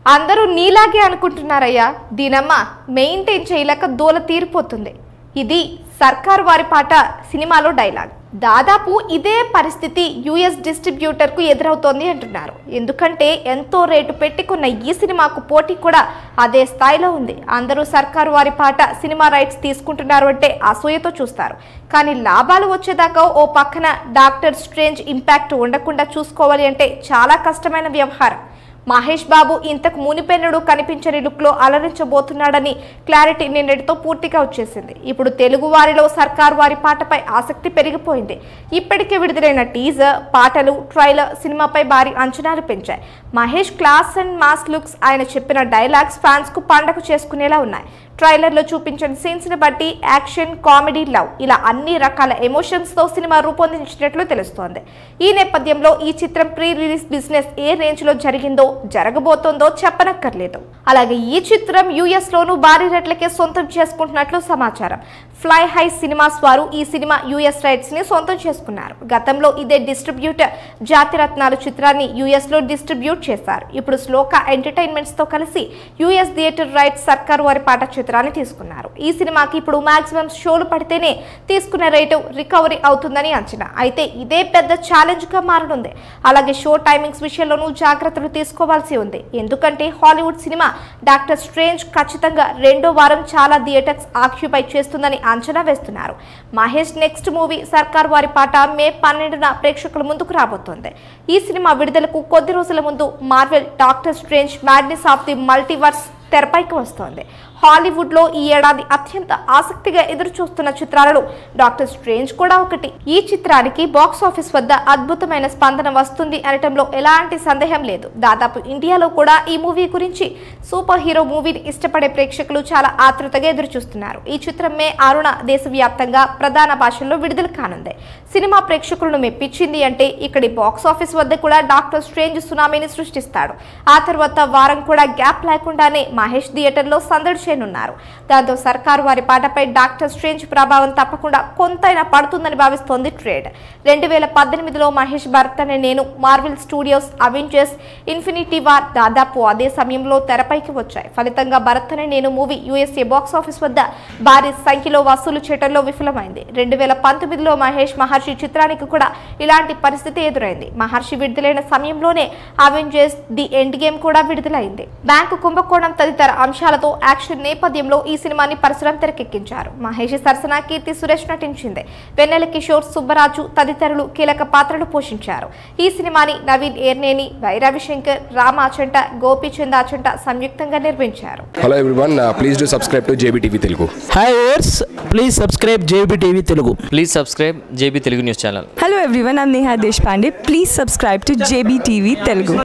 అందరూ నీలాగే అనుకుంటున్నారయ్యా దీనమ్మ మెయింటైన్ చేయలేక దూల తీరిపోతుంది ఇది సర్కార్ వారి పాట సినిమాలో డైలాగ్ దాదాపు ఇదే పరిస్థితి యుఎస్ డిస్ట్రిబ్యూటర్కు ఎదురవుతోంది అంటున్నారు ఎందుకంటే ఎంతో రేటు పెట్టుకున్న ఈ సినిమాకు పోటీ కూడా అదే స్థాయిలో ఉంది అందరూ సర్కారు వారి పాట సినిమా రైట్స్ తీసుకుంటున్నారు అంటే అసూయతో చూస్తారు కానీ లాభాలు వచ్చేదాకా ఓ పక్కన డాక్టర్ స్ట్రేంజ్ ఇంపాక్ట్ ఉండకుండా చూసుకోవాలి అంటే చాలా కష్టమైన వ్యవహారం మహేష్ బాబు ఇంతకు మునిపెన్నడు కనిపించని లుక్లో అలరించబోతున్నాడని క్లారిటీ నిన్నటితో పూర్తిగా వచ్చేసింది ఇప్పుడు తెలుగు వారిలో సర్కార్ వారి పాటపై ఆసక్తి పెరిగిపోయింది ఇప్పటికే విడుదలైన టీజర్ పాటలు ట్రైలర్ సినిమాపై భారీ అంచనాలు పెంచాయి Mahesh class and mass looks ఆయన చెప్పిన డైలాగ్స్ ఫ్యాన్స్ కు పండగ చేసుకునేలా ఉన్నాయి ట్రైలర్లో చూపించిన సీన్స్ ని బట్టి యాక్షన్ కామెడీ లవ్ ఇలా అన్ని రకాల ఎమోషన్స్ తో సినిమా రూపొందించినట్లు తెలుస్తోంది ఈ నేపథ్యంలో ఈ చిత్రం ప్రీ రిలీజ్ బిజినెస్ ఏ రేంజ్ లో జరిగిందో జరగబోతోందో చెప్పనక్కర్లేదు అలాగే ఈ చిత్రం యుఎస్ లోను భారీ రేట్లకే సొంతం చేసుకుంటున్నట్లు సమాచారం ఫ్లై హై సినిమాస్ వారు ఈ సినిమా యుఎస్ రైట్స్ ని సొంతం చేసుకున్నారు గతంలో ఇదే డిస్ట్రిబ్యూటర్ జాతిరత్నాలు చిత్రాన్ని యుఎస్ లో డిస్ట్రిబ్యూట్ చేశారు ఇప్పుడు శ్లోక ఎంటర్టైన్మెంట్స్ తో కలిసి యుఎస్ థియేటర్ రైట్స్ సర్కార్ వారి పాట చిత్రాన్ని తీసుకున్నారు ఈ సినిమాకి ఇప్పుడు మాక్సిమం షోలు పడితేనే తీసుకున్న రేటు రికవరీ అవుతుందని అంచనా అయితే ఇదే పెద్ద ఛాలెంజ్ గా మారనుంది అలాగే షో టైమింగ్స్ విషయంలోనూ జాగ్రత్తలు తీసుకోవాల్సి ఉంది ఎందుకంటే హాలీవుడ్ సినిమా డాక్టర్ స్ట్రేంజ్ ఖచ్చితంగా రెండో వారం చాలా థియేటర్స్ ఆక్యుపై చేస్తుందని అంచనా వేస్తున్నారు మహేష్ నెక్స్ట్ మూవీ సర్కార్ వారి పాట మే పన్నెండున ప్రేక్షకుల ముందుకు రాబోతోంది ఈ సినిమా విడుదలకు కొద్ది రోజుల ముందు Marvel Doctor Strange Madness of the Multiverse తెరపైకి వస్తోంది హాలీవుడ్ లో ఈ ఏడాది అత్యంత ఆసక్తిగా ఎదురు చూస్తున్న చిత్రాలలో డాక్టర్ స్ట్రేంజ్ కూడా ఒకటి ఈ చిత్రానికి బాక్స్ ఆఫీస్ వద్ద అద్భుతమైన స్పందన వస్తుంది అనటంలో ఎలాంటి సందేహం లేదు దాదాపు ఇండియాలో కూడా ఈ మూవీ గురించి సూపర్ హీరో మూవీని ఇష్టపడే ప్రేక్షకులు చాలా ఆతృతగా ఎదురు చూస్తున్నారు ఈ చిత్రం మే ఆరున దేశవ్యాప్తంగా ప్రధాన భాషల్లో విడుదల కానుంది సినిమా ప్రేక్షకులను మెప్పించింది అంటే ఇక్కడి బాక్స్ ఆఫీస్ వద్ద కూడా డాక్టర్ స్ట్రేంజ్ సునామీని సృష్టిస్తాడు ఆ తర్వాత వారం కూడా గ్యాప్ లేకుండానే మహేష్ థియేటర్లో సందడి చేయనున్నారు దాంతో సర్కారు వారి పాటపై డాక్టర్ స్ట్రేంజ్ ప్రభావం తప్పకుండా కొంతైనా పడుతుందని భావిస్తోంది ట్రేడ్ రెండు వేల పద్దెనిమిదిలో Mahesh Bharat Ane Nenu Marvel Studios Avengers Infinity War దాదాపు అదే సమయంలో తెరపైకి వచ్చాయి ఫలితంగా భరత్ అనే నేను మూవీ యుఎస్ఏ బాక్స్ ఆఫీస్ వద్ద భారీ సంఖ్యలో వసూలు చేయడంలో విఫలమైంది రెండు వేల పంతొమ్మిదిలో మహేష్ మహర్షి చిత్రానికి కూడా ఇలాంటి పరిస్థితి ఎదురైంది మహర్షి విడుదలైన సమయంలోనే అవెంజర్స్ ది ఎండ్ గేమ్ కూడా విడుదలైంది బ్యాంకు కుంభకోణం తదితర అంశాలతో యాక్షన్ నేపథ్యంలో ఈ సినిమాని పరశురం తెరకెక్కించారు మహేష్ సరసన కీర్తి సురేష్ నటించింది వెన్నెల కిషోర్ సుబ్బరాజు తదితరులు కీలక పాత్రలు పోషించారు ఈ సినిమాని నవీన్ ఏర్నేని వైరవిశంకర్ రామ్ ఆచంట గోపీచంద్ ఆచంట సంయుక్తంగా నిర్మించారు hello everyone please do subscribe to JB TV Telugu hi ఓర్స్ please subscribe JB TV Telugu please subscribe JB Telugu news channel Hello everyone, I'm Neha Deshpande. Please subscribe to JBTV Telugu.